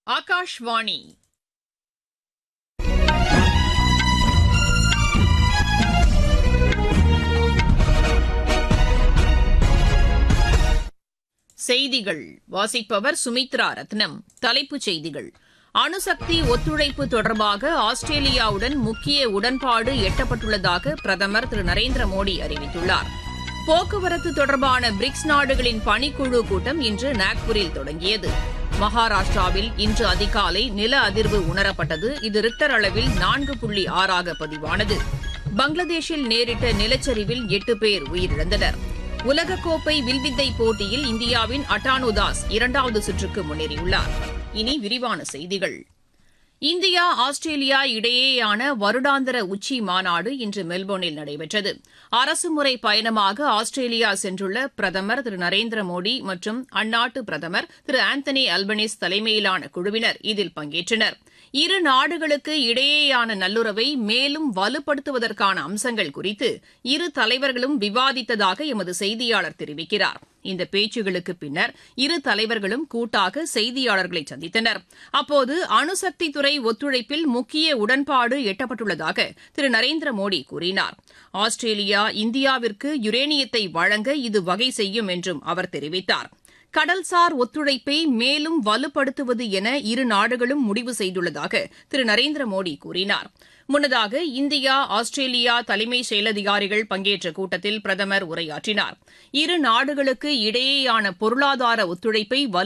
ஆகாஷ்வாணி செய்திகள் வாசிப்பவர் சுமித்ரா ரத்னம் தலைப்புச் செய்திகள் அணுசக்தி ஒத்துழைப்பு தொடர்பாக ஆஸ்திரேலியாவுடன் முக்கிய உடன்பாடு எட்டப்பட்டுள்ளதாக பிரதமர் திரு நரேந்திர மோடி அறிவித்துள்ளார் போக்குவரத்து தொடர்பான பிரிக்ஸ் நாடுகளின் பணிக்குழு கூட்டம் இன்று நாக்பூரில் தொடங்கியது மகாராஷ்டிராவில் இன்று அதிகாலை நில அதிர்வு உணரப்பட்டது இது ரிக்டர் அளவில் நான்கு புள்ளி ஆறாக பதிவானது பங்களாதேஷில் நேரிட்ட நிலச்சரிவில் எட்டு பேர் உயிரிழந்தனர் உலகக்கோப்பை வில்வித்தை போட்டியில் இந்தியாவின் அட்டானு தாஸ் இரண்டாவது சுற்றுக்கு முன்னேறியுள்ளார் இனி விரிவான செய்திகள் இந்தியா ஆஸ்திரேலியா இடையேயான வருடாந்திர உச்சி மாநாடு இன்று மெல்போர்னில் நடைபெற்றது அரசுமுறை பயணமாக ஆஸ்திரேலியா சென்றுள்ள பிரதமர் திரு நரேந்திர மோடி மற்றும் அந்நாட்டு பிரதமர் திரு ஆந்தனி அல்பனிஸ் தலைமையிலான குழுவினர் இதில் பங்கேற்றனர் இரு நாடுகளுக்கு இடையேயான நல்லுறவை மேலும் வலுப்படுத்துவதற்கான அம்சங்கள் குறித்து இரு தலைவர்களும் விவாதித்ததாக எமது செய்தியாளர் தெரிவிக்கிறார் இந்த பேச்சுகளுக்கு பின்னர் இரு தலைவர்களும் கூட்டாக செய்தியாளர்களை சந்தித்தனர் அப்போது அணுசக்தி துறை ஒத்துழைப்பில் முக்கிய உடன்பாடு எட்டப்பட்டுள்ளதாக திரு நரேந்திர மோடி கூறினார் ஆஸ்திரேலியா இந்தியாவிற்கு யுரேனியத்தை வழங்க இது வகை செய்யும் என்றும் அவர் தெரிவித்தார் கடல்சார் ஒத்துழைப்பை மேலும் வலுப்படுத்துவது என இரு நாடுகளும் முடிவு செய்துள்ளதாக திரு நரேந்திர மோடி கூறினார் முன்னதாக இந்தியா ஆஸ்திரேலியா தலைமை செயலதிகாரிகள் பங்கேற்ற கூட்டத்தில் பிரதமர் உரையாற்றினார் இரு நாடுகளுக்கு இடையேயான பொருளாதார ஒத்துழைப்பை